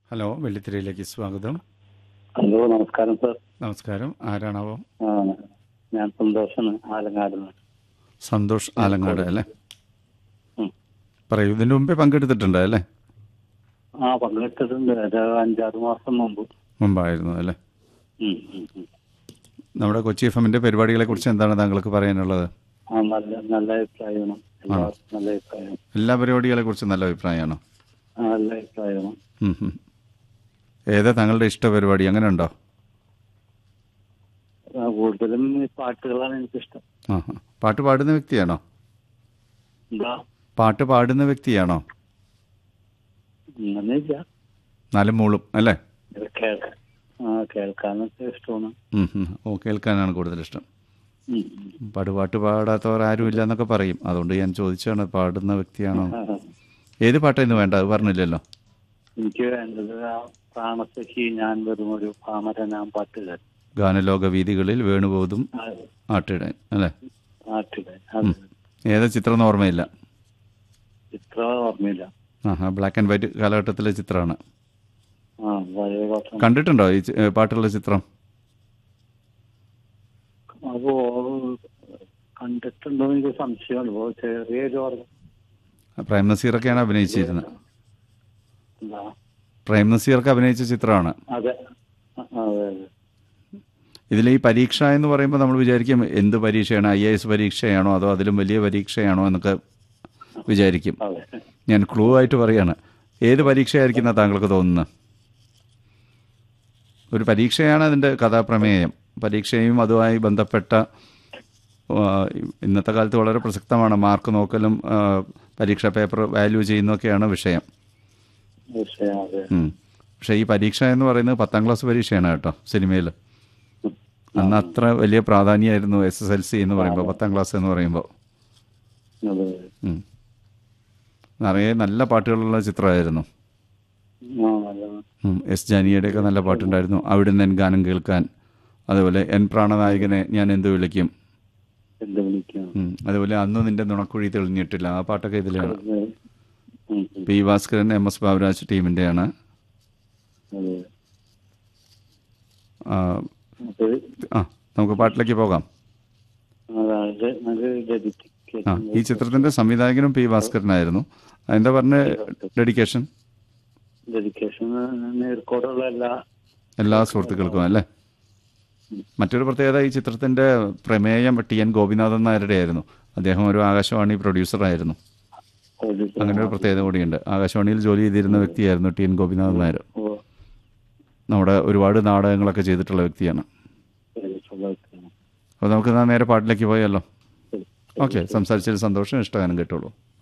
Hello വെള്ളിത്തിരയിലേക്ക് സ്വാഗതം hello നമസ്കാരം sir നമസ്കാരം ആരാണാവോ ആ ഞാൻ സന്തോഷാണ് ആലങ്ങാട് സന്തോഷ് ആലങ്ങാട് അല്ലേ ഉം. പറയൂ ഇതിൻ്റെ മുമ്പേ പങ്കെടുത്തിട്ടുണ്ട് അല്ലേ ആ പങ്കെടുത്തിട്ടുണ്ട് ഒരു അഞ്ചാറ് മാസം മുമ്പ് മുമ്പായിരുന്നു അല്ലേ ഉം, ഉം, ഉം. നമ്മുടെ കൊച്ചി എഫ് എമ്മിൻ്റെ പരിപാടികളെ കുറിച്ച് എന്താണ് താങ്കൾക്ക് പറയാനുള്ളത് ആ നല്ല നല്ല അഭിപ്രായമാണ് എല്ലാവർക്കും നല്ല അഭിപ്രായം എല്ലാ പരിപാടികളെ കുറിച്ച് നല്ല അഭിപ്രായമാണോ ആ നല്ല അഭിപ്രായമാണ് ഉം, ഉം. ഏതാ താങ്കളുടെ ഇഷ്ട പരിപാടി അങ്ങനെ ഉണ്ടോ ആ, കൂടുതലും ഈ പാട്ടുകളാണ് എനിക്കിഷ്ടം ആ ആ. പാട്ട് പാടുന്ന വ്യക്തിയാണോ എന്താ പാട്ട് പാടുന്ന വ്യക്തിയാണോ അങ്ങനെയില്ല നാലും മൂളും അല്ലേ ഇത് കേൾക്കാൻ ആ കേൾക്കാനൊക്കെ ഇഷ്ടമാണ് ഉം, ഉം. ഓ കേൾക്കാനാണ് കൂടുതൽ ഇഷ്ടം ഉം, ഉം. പാട്ട് പാട്ട് പാടാത്തവർ ആരും ഇല്ല എന്നൊക്കെ പറയും അതുകൊണ്ട് ഞാൻ ചോദിച്ചാണ് പാടുന്ന വ്യക്തിയാണോ ആ, ഏത് പാട്ടായിരുന്നു വേണ്ട അത് പറഞ്ഞില്ലല്ലോ എനിക്ക് വേണ്ടത് ആ പ്രാണസഖി ഞാൻ വെറും ഒരു പാമരനാം പാട്ടുകാരൻ ഗാനലോക വീതികളിൽ വേണുപോതും ആ, ആട്ടിടാൻ അല്ലേ പാട്ടുകാരൻ അത് ഏതാ ചിത്രം എന്ന് ഓർമ്മയില്ല ഇത്ര ഓർമ്മയില്ല ആ ബ്ലാക്ക് ആൻഡ് വൈറ്റ് കാലഘട്ടത്തിലെ ചിത്രമാണ് ആ പഴയ പാട്ടാണ് കണ്ടിട്ടുണ്ടോ ഈ ചി- ഏ, പാട്ടുള്ള ചിത്രം അപ്പോ കണ്ടിട്ടുണ്ടോ എനിക്ക് സംശയമാണ് ഇപ്പോ ചെറിയൊരു ഓർമ്മ പ്രേം നസീറൊക്കെയാണ് അഭിനയിച്ചിരുന്നത് എന്താ പ്രേം നസീർക്ക് അഭിനയിച്ച ചിത്രമാണ് അതെ ആ, അതെ അതെ ഇതിൽ ഈ പരീക്ഷ എന്ന് പറയുമ്പോൾ നമ്മൾ വിചാരിക്കും എന്ത് പരീക്ഷയാണ് ഐ എ എസ് പരീക്ഷയാണോ അതോ അതിലും വലിയ പരീക്ഷയാണോ എന്നൊക്കെ വിചാരിക്കും അതെ ഞാൻ ക്ലൂ ആയിട്ട് പറയാണ് ഏത് പരീക്ഷയായിരിക്കുന്ന താങ്കൾക്ക് തോന്നുന്നത് ഒരു പരീക്ഷയാണ് അതിൻ്റെ കഥാപ്രമേയം പരീക്ഷയും അതുമായി ബന്ധപ്പെട്ട ആ, ഇന്നത്തെ കാലത്ത് വളരെ പ്രസക്തമാണ് മാർക്ക് നോക്കലും ആ, പരീക്ഷാ പേപ്പർ വാല്യൂ ചെയ്യുന്നതൊക്കെയാണ് വിഷയം വിഷയം അതെ ഉം. പക്ഷേ ഈ പരീക്ഷ എന്ന് പറയുന്നത് പത്താം ക്ലാസ് പരീക്ഷയാണ് കേട്ടോ സിനിമയിൽ അന്ന് അത്ര വലിയ പ്രാധാന്യമായിരുന്നു എസ് എസ് എൽ സി എന്ന് പറയുമ്പോൾ പത്താം ക്ലാസ് എന്ന് പറയുമ്പോൾ അതെ ഉം. നിറയെ നല്ല പാട്ടുകളുള്ള ചിത്രമായിരുന്നു ആ അതെ ഉം. എസ് ജാനിയുടെയൊക്കെ നല്ല പാട്ടുണ്ടായിരുന്നു അവിടുന്ന് എൻ ഗാനം കേൾക്കാൻ അതുപോലെ എൻ പ്രാണനായകനെ ഞാൻ എന്ത് വിളിക്കും എന്ത് വിളിക്കാം ഉം. അതുപോലെ അന്ന് നിന്റെ നുണക്കുഴി തെളിഞ്ഞിട്ടില്ല ആ പാട്ടൊക്കെ ഇതിലാണ് അതെ ഉം, ഉം. P Bhaskaran M S Baburaj ടീമിൻ്റെയാണ് അതെ ആ, അത് ആ നമുക്ക് പാട്ടിലേക്ക് പോകാം അതായത് നല്ല ആ ഡെഡിക്കേഷൻ ഈ ചിത്രത്തിൻ്റെ സംവിധായകനും പി ഭാസ്കരനായിരുന്നു എന്താ പറഞ്ഞ ഡെഡിക്കേഷൻ ഡെഡിക്കേഷൻ നേർക്കോടുള്ള എല്ലാ എല്ലാ സുഹൃത്തുക്കൾക്കും അല്ലേ മറ്റൊരു പ്രത്യേകത ഈ ചിത്രത്തിൻ്റെ പ്രമേയം ടി എൻ ഗോപിനാഥൻ നായരുടെ ആയിരുന്നു അദ്ദേഹം ഒരു ആകാശവാണി പ്രൊഡ്യൂസറായിരുന്നു പോലീസ് അങ്ങനെ ഒരു പ്രത്യേകത കൂടിയുണ്ട് ആകാശവാണിയിൽ ജോലി ചെയ്തിരുന്ന വ്യക്തിയായിരുന്നു ടി എൻ ഗോപിനാഥൻ നായർ ഓ നമ്മുടെ ഒരുപാട് നാടകങ്ങളൊക്കെ ചെയ്തിട്ടുള്ള വ്യക്തിയാണ് പോലീസുള്ള വ്യക്തിയാണ് അപ്പോൾ നമുക്ക് എന്നാ നേരെ പാട്ടിലേക്ക് പോയല്ലോ ശരി. ഓക്കെ സംസാരിച്ചതിൽ സന്തോഷം ഇഷ്ടഗാനം കേട്ടോളൂ